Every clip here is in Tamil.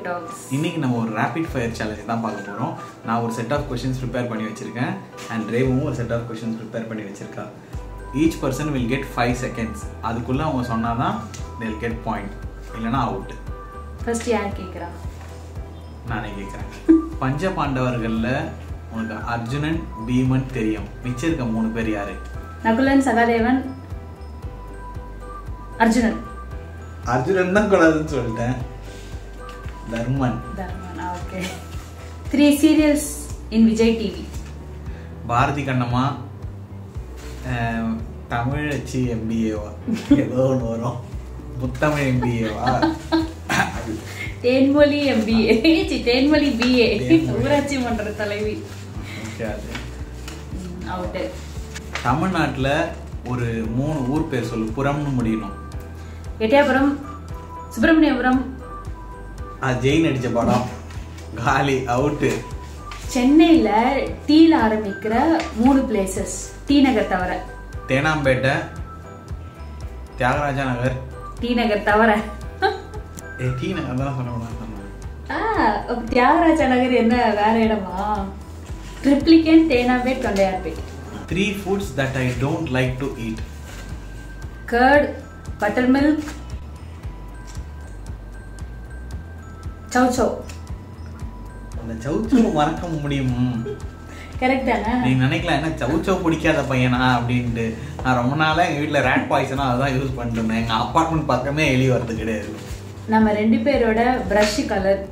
டாக்ஸ் இன்னைக்கு நம்ம ஒரு ரேபிட் ஃபயர் சேலஞ்ச் தான் பார்க்க போகிறோம் நான் ஒரு செட் ஆஃப் கொஷின்ஸ் ப்ரிப்பேர் பண்ணி வச்சிருக்கேன் அண்ட் ரேவும் ஒரு செட் ஆஃப் கொஷின்ஸ் ப்ரிப்பேர் பண்ணி வச்சிருக்கா each person will get five seconds அதுக்குள்ளே அவங்க சொன்னால் தான் they'll கெட் பாயிண்ட் இல்லைனா அவுட் ஃபர்ஸ்ட் யார் கேக்குறா நானே கேட்குறேன் பஞ்ச பாண்டவர்களில் உனக்கு அர்ஜுனன் பீமன் தெரியும் மிச்சம் இருக்க மூணு பேர் யாரு நகுலன் சகாதேவன் அர்ஜுனன் அர்ஜுனன் தான் கூடாதுன்னு சொல்லிட்டேன் Dharman Dharman okay three serials in Vijay TV Bharathi Kannamma ah, தமிழச்சி எம்பிஏவா ஏதோ ஒன்று வரும் முத்தமிழ் எம்பிஏவா தேன்மொழி எம்பிஏ தேன்மொழி பிஏ தேன்மொழி. ஊராட்சி மன்ற தலைவி ஓகே அது அவுட்டு தமிழ்நாட்டில் ஒரு மூணு ஊர் பேர் சொல்லு புறம்னு முடியணும் எட்டயபுரம் சுப்பிரமணியபுரம் அது ஜெயின் அடிச்ச படம் காலி அவுட்டு சென்னையில டீல ஆரம்பிக்கிற மூணு பிளேசஸ் டி நகர் தவிர தேனாம்பேட்டை தியாகராஜா நகர் டி நகர் தவிர ஏ டி நகர் தான் சொன்னேன் சொன்னேன் ஆ, அப்ப தியாகராஜா நகர் என்ன வேற இடமா Triplicane Teynampet Tondiarpet three foods that I don't like to eat curd buttermilk chow chow அந்த சவுச்சு மறக்க முடியும் கரெக்ட் தானே நீங்க நினைக்கலாம் என்ன சவுச்சோ பிடிக்காத பையனா அப்படின்ட்டு நான் ரொம்ப நாளா எங்க வீட்ல ரேட் பாய்சனா அதான் யூஸ் பண்ணிட்டு இருந்தேன் எங்க அப்பார்ட்மெண்ட் பக்கமே எலி வரது கிடையாது நம்ம ரெண்டு பேரோட பிரஷ் கலர்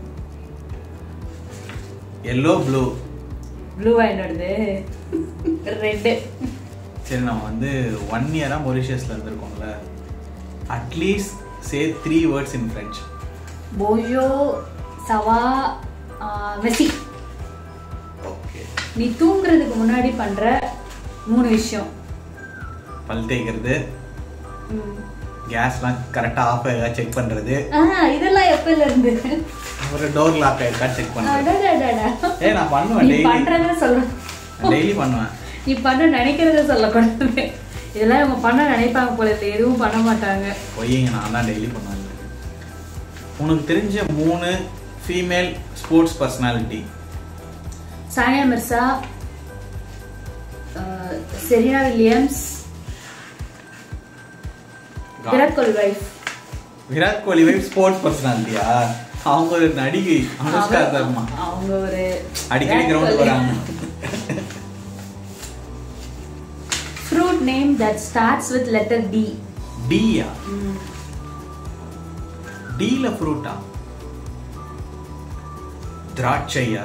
எல்லோ ப்ளூ ப்ளூவா என்னோடது ரெட்டு சரி நம்ம வந்து ஒன் இயரா மொரிஷியஸ்ல இருந்திருக்கோம்ல at least say three words in French போஜோ சவா ஆ, மெஸ்ஸி ஓகே நீ தூங்குறதுக்கு முன்னாடி பண்ற மூணு விஷயம் பல் தேய்க்கிறது ம். கேஸ்லாம் கரெக்டாக ஆஃப் ஆகா செக் பண்றது ஆ இதெல்லாம் எப்பல இருந்து அப்புறம் டோர் லாக் ஆயிருக்கா செக் பண்றது அடடடடா. ஏய் நான் பண்ணுவேன் நீ டெய்லி பண்றத சொல்ல டெய்லி பண்ணுவேன் நீ பண்ண நினைக்கிறத சொல்லக்கூடாது இதெல்லாம் இவங்க பண்ண நினைப்பாங்க போல இல்லை எதுவும் பண்ண மாட்டாங்க பொய்யங்க நான் தான் டெய்லி பண்ணுவேன் உனக்கு தெரிஞ்ச மூணு female sports personality Sania Mirza ah, Serena Williams Virat Kohli wife Virat Kohli wife sports பர்சனாலிட்டியா அவங்க ஒரு நடிகை அனுஷ்கா சர்மா அவங்க ஒரு அடிக்கடி கிரவுண்ட் வராங்க fruit name that starts with letter T டியா டீல ஃப்ரூட்டா திராட்சையா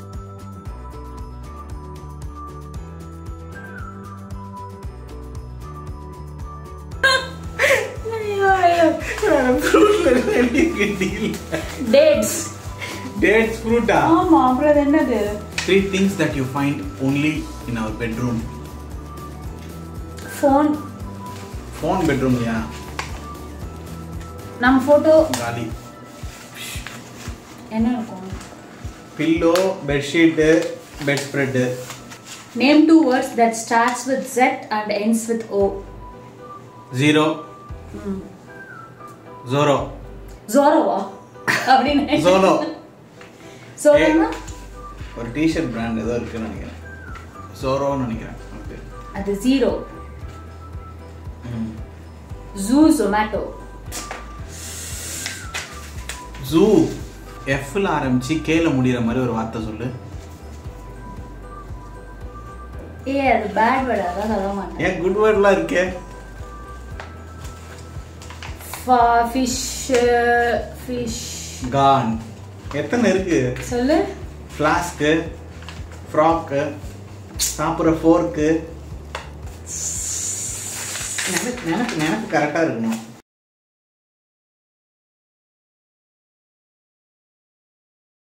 டேட்ஸ் டேட்ஸ் ஃப்ரூட்டா ஆமா அப்புறம் அது என்னது three things that you find only in our bedroom phone phone பெட்ரூம்லையா நம்ம போட்டோ காலி என்ன இருக்கும் pillow bedsheet bedspread name two words that starts with Z and ends with O zero Zorro ஜோரோவா அப்படின்னு ஜோலோ சோரோனா ஒரு டிஷர்ட் பிராண்ட் ஏதோ இருக்குன்னு நினைக்கிறேன் ஜோரோன்னு நினைக்கிறேன் ஓகே அது ஜீரோ ஜூ ஜொமேட்டோ ஜூ எஃப்ல ஆரம்பிச்சு கேல முடியிற மாதிரி ஒரு வார்த்தை சொல்லு ஏ அது பேட் வேர்டு அதான் சொல்ல மாட்டேன் ஏன் குட் வேர்ட்லாம் இருக்கே ஃபிஷ் ஃபிஷ் கான் எத்தனை இருக்கு சொல்லு ஃப்ளாஸ்க்கு ஃப்ராக்கு சாப்பிட்ற ஃபோர்க்கு நினைப்பு நினைப்பு நினைப்பு கரெக்டாக இருக்கணும்